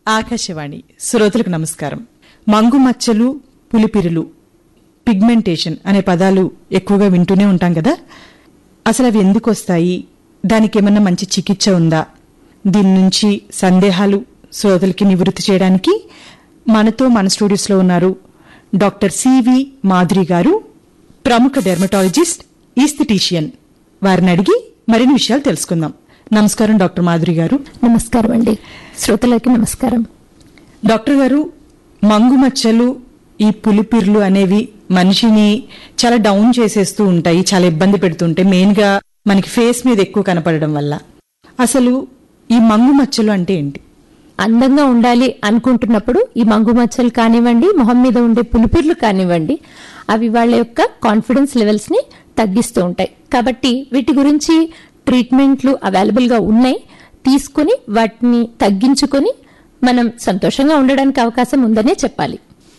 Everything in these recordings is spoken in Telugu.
ఆకాశవాణి శ్రోతలకు నమస్కారం మంగు మచ్చలు పులిపిరులు పిగ్మెంటేషన్ అనే పదాలు ఎక్కువగా వింటూనే ఉంటాం కదా అసలు అవి ఎందుకు వస్తాయి దానికి ఏమన్నా మంచి చికిత్స ఉందా దీని నుంచి సందేహాలు శ్రోతలకి నివృత్తి చేయడానికి మనతో మన స్టూడియోస్లో ఉన్నారు డాక్టర్ సివి మాధురి గారు ప్రముఖ డెర్మటాలజిస్ట్ ఈస్థిటీషియన్ వారిని అడిగి మరిన్ని విషయాలు తెలుసుకుందాం నమస్కారం డాక్టర్ మాధురి గారు నమస్కారం అండి శ్రోతలకి నమస్కారం డాక్టర్ గారు మంగు మచ్చలు ఈ పులిపిర్లు అనేవి మనిషిని చాలా డౌన్ చేసేస్తూ ఉంటాయి చాలా ఇబ్బంది పెడుతుంటాయి మెయిన్ గా మనకి ఫేస్ మీద ఎక్కువ కనపడడం వల్ల అసలు ఈ మంగు మచ్చలు అంటే ఏంటి అందంగా ఉండాలి అనుకుంటున్నప్పుడు ఈ మంగు మచ్చలు కానివ్వండి మొహం మీద ఉండే పులిపిర్లు కానివ్వండి అవి వాళ్ళ యొక్క కాన్ఫిడెన్స్ లెవెల్స్ ని తగ్గిస్తూ ఉంటాయి కాబట్టి వీటి గురించి ట్రీట్మెంట్లు అవైలబుల్ గా ఉన్నాయి తీసుకుని వాటిని తగ్గించుకొని మనం సంతోషంగా ఉండడానికి అవకాశం ఉందనే చెప్పాలి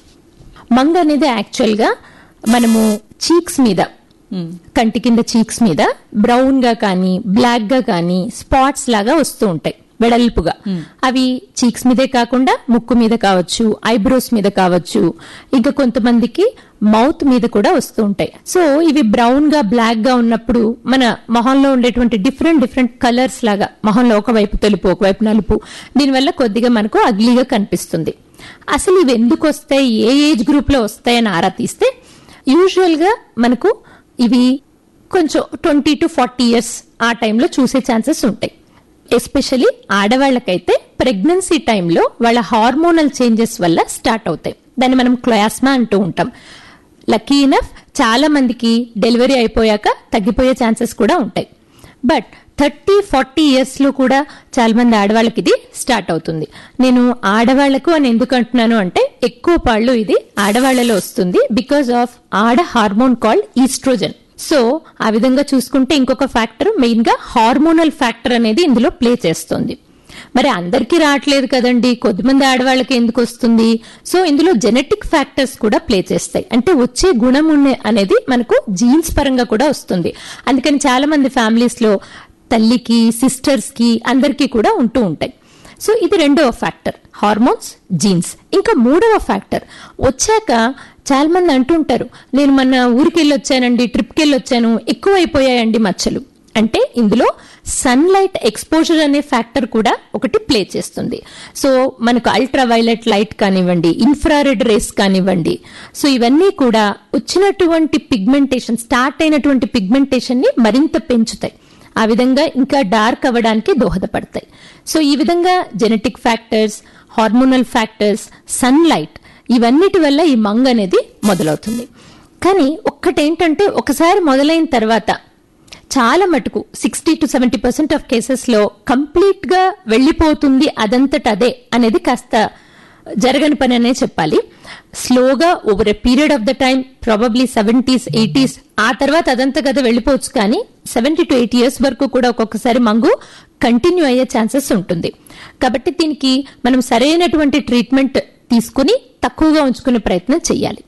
మంగ అనేది యాక్చువల్ గా మనము చీక్స్ మీద కంటి కింద చీక్స్ మీద బ్రౌన్ గా కానీ బ్లాక్ గా కానీ స్పాట్స్ లాగా వస్తూ ఉంటాయి వెడల్పుగా అవి చీక్స్ మీదే కాకుండా ముక్కు మీద కావచ్చు ఐబ్రోస్ మీద కావచ్చు ఇంకా కొంతమందికి మౌత్ మీద కూడా వస్తూ ఉంటాయి సో ఇవి బ్రౌన్ గా బ్లాక్ గా ఉన్నప్పుడు మన మొహంలో ఉండేటువంటి డిఫరెంట్ డిఫరెంట్ కలర్స్ లాగా మొహంలో ఒకవైపు తెలుపు ఒకవైపు నలుపు దీనివల్ల కొద్దిగా మనకు అగ్లీగా కనిపిస్తుంది అసలు ఇవి ఎందుకు వస్తాయి ఏ ఏజ్ గ్రూప్ లో వస్తాయని ఆరా తీస్తే యూజువల్ గా మనకు ఇవి కొంచెం ట్వంటీ టు ఫార్టీ ఇయర్స్ ఆ టైంలో చూసే ఛాన్సెస్ ఉంటాయి ఎస్పెషలీ ఆడవాళ్ళకైతే ప్రెగ్నెన్సీ టైంలో వాళ్ళ హార్మోనల్ చేంజెస్ వల్ల స్టార్ట్ అవుతాయి దాన్ని మనం క్లాస్మా అంటూ ఉంటాం లక్కీ ఇనఫ్ చాలా మందికి డెలివరీ అయిపోయాక తగ్గిపోయే ఛాన్సెస్ కూడా ఉంటాయి బట్ థర్టీ ఫార్టీ ఇయర్స్ లో కూడా చాలా మంది ఆడవాళ్ళకి ఇది స్టార్ట్ అవుతుంది నేను ఆడవాళ్లకు అని ఎందుకు అంటున్నాను అంటే ఎక్కువ పాళ్ళు ఇది ఆడవాళ్లలో వస్తుంది బికాస్ ఆఫ్ ఆడ హార్మోన్ కాల్డ్ ఈస్ట్రోజన్ సో ఆ విధంగా చూసుకుంటే ఇంకొక ఫ్యాక్టర్ మెయిన్ గా హార్మోనల్ ఫ్యాక్టర్ అనేది ఇందులో ప్లే చేస్తుంది మరి అందరికీ రావట్లేదు కదండి కొద్దిమంది ఆడవాళ్ళకి ఎందుకు వస్తుంది సో ఇందులో జెనెటిక్ ఫ్యాక్టర్స్ కూడా ప్లే చేస్తాయి అంటే వచ్చే గుణం ఉన్న అనేది మనకు జీన్స్ పరంగా కూడా వస్తుంది అందుకని చాలా మంది ఫ్యామిలీస్ లో తల్లికి సిస్టర్స్ కి అందరికీ కూడా ఉంటూ ఉంటాయి సో ఇది రెండవ ఫ్యాక్టర్ హార్మోన్స్ జీన్స్ ఇంకా మూడవ ఫ్యాక్టర్ వచ్చాక చాలా మంది అంటుంటారు నేను మన ఊరికి వెళ్ళి వచ్చానండి ట్రిప్కి వెళ్ళి వచ్చాను ఎక్కువ అయిపోయాయండి మచ్చలు అంటే ఇందులో సన్ లైట్ ఎక్స్పోజర్ అనే ఫ్యాక్టర్ కూడా ఒకటి ప్లే చేస్తుంది సో మనకు అల్ట్రా వైలెట్ లైట్ కానివ్వండి ఇన్ఫ్రారెడ్ రేస్ కానివ్వండి సో ఇవన్నీ కూడా వచ్చినటువంటి పిగ్మెంటేషన్ స్టార్ట్ అయినటువంటి పిగ్మెంటేషన్ ని మరింత పెంచుతాయి ఆ విధంగా ఇంకా డార్క్ అవ్వడానికి దోహదపడతాయి సో ఈ విధంగా genetic factors hormonal factors sunlight ఇవన్నిటి వల్ల ఈ మంగ్ అనేది మొదలవుతుంది కానీ ఒక్కటేంటంటే ఒకసారి మొదలైన తర్వాత చాలా మటుకు sixty to seventy percent of cases లో కంప్లీట్ గా వెళ్లిపోతుంది అదంతట అదే అనేది కాస్త జరగని పని అనే చెప్పాలి స్లోగా over a period of the time probably seventies eighties ఆ తర్వాత అదంతా కదా వెళ్ళిపోవచ్చు కానీ సెవెంటీ టు ఎయిట్ ఇయర్స్ వరకు కూడా ఒక్కొక్కసారి మంగు కంటిన్యూ అయ్యే ఛాన్సెస్ ఉంటుంది కాబట్టి దీనికి మనం సరైనటువంటి ట్రీట్మెంట్ తీసుకుని తక్కువగా ఉంచుకునే ప్రయత్నం చేయాలి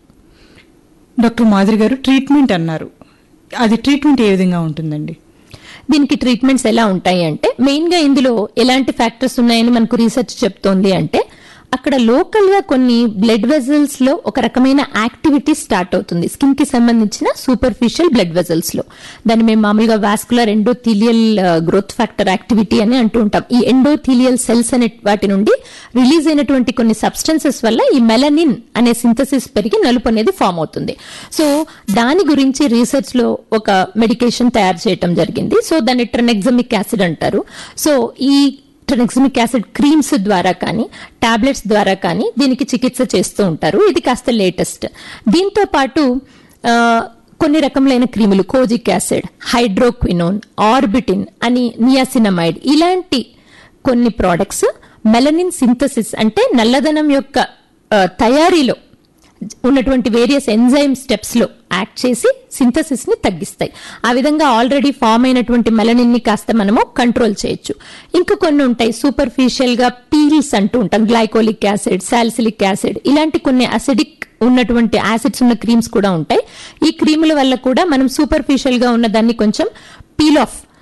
డాక్టర్ మాధురి గారు ట్రీట్మెంట్ అన్నారు అది ట్రీట్మెంట్ ఏ విధంగా ఉంటుందండి దీనికి ట్రీట్మెంట్స్ ఎలా ఉంటాయి అంటే మెయిన్ గా ఇందులో ఎలాంటి ఫ్యాక్టర్స్ ఉన్నాయని మనకు రీసెర్చ్ చెప్తోంది అంటే అక్కడ లోకల్ గా కొన్ని బ్లడ్ వెజల్స్ లో ఒక రకమైన యాక్టివిటీ స్టార్ట్ అవుతుంది స్కిన్ కి సంబంధించిన సూపర్ఫిషియల్ బ్లడ్ వెజల్స్ లో దాన్ని మేము మామూలుగా vascular endothelial growth factor activity అని అంటూ ఉంటాం ఈ ఎండోథీలియల్ సెల్స్ అనే వాటి నుండి రిలీజ్ అయినటువంటి కొన్ని సబ్స్టెన్సెస్ వల్ల ఈ మెలనిన్ అనే సింథసిస్ పెరిగి నలుపు అనేది ఫామ్ అవుతుంది సో దాని గురించి రీసెర్చ్ లో ఒక మెడికేషన్ తయారు చేయడం జరిగింది సో దాన్ని ట్రెనెక్సమిక్ యాసిడ్ అంటారు సో ఈ ట్రెనెక్సమిక్ యాసిడ్ క్రీమ్స్ ద్వారా కానీ టాబ్లెట్స్ ద్వారా కానీ దీనికి చికిత్స చేస్తూ ఉంటారు ఇది కాస్త లేటెస్ట్ దీంతో పాటు ఆ, కొన్ని రకములైన క్రీములు కోజిక్ యాసిడ్ హైడ్రోక్వినోన్ ఆర్బిటిన్ అని నియాసినమైడ్ ఇలాంటి కొన్ని ప్రోడక్ట్స్ మెలనిన్ సింథసిస్ అంటే నల్లదనం యొక్క ఆ, తయారీలో ఉన్నటువంటి వేరియస్ ఎంజైమ్ స్టెప్స్ లో యాక్ట్ చేసి సింథసిస్ ని తగ్గిస్తాయి ఆ విధంగా ఆల్రెడీ ఫామ్ అయినటువంటి మెలనిన్ ని కాస్త మనము కంట్రోల్ చేయొచ్చు ఇంకా కొన్ని ఉంటాయి సూపర్ఫిషియల్ గా పీల్స్ అంటూ ఉంటాం గ్లైకోలిక్ యాసిడ్ సాల్సిలిక్ యాసిడ్ ఇలాంటి కొన్ని అసిడిక్ ఉన్నటువంటి యాసిడ్స్ ఉన్న క్రీమ్స్ కూడా ఉంటాయి ఈ క్రీముల వల్ల కూడా మనం సూపర్ఫిషియల్ గా ఉన్న దాన్ని కొంచెం పీల్ ఆఫ్